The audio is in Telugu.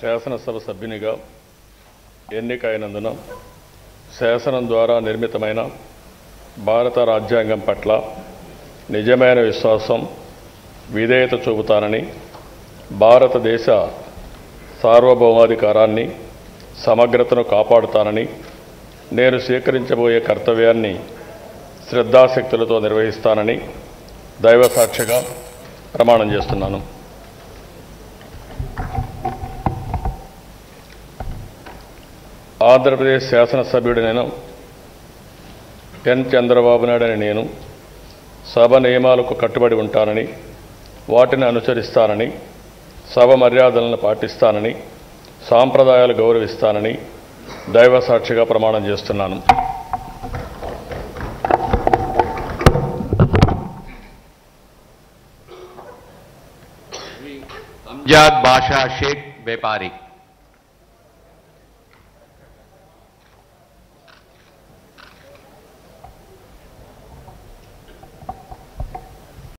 శాసనసభ సభ్యునిగా ఎన్నికైనందున శాసనం ద్వారా నిర్మితమైన భారత రాజ్యాంగం పట్ల నిజమైన విశ్వాసం విధేయత చూపుతానని భారతదేశ సార్వభౌమాధికారాన్ని సమగ్రతను కాపాడుతానని నేను స్వీకరించబోయే కర్తవ్యాన్ని శ్రద్ధాశక్తులతో నిర్వహిస్తానని దైవ సాక్షిగా ప్రమాణం చేస్తున్నాను ఆంధ్రప్రదేశ్ శాసనసభ్యుడినైన ఎన్ చంద్రబాబు నాయుడు అని నేను సభ నియమాలకు కట్టుబడి ఉంటానని వాటిని అనుసరిస్తానని సభ మర్యాదలను పాటిస్తానని సాంప్రదాయాలు గౌరవిస్తానని దైవ సాక్షిగా ప్రమాణం చేస్తున్నాను अमजद बादशाह शेख व्यापारी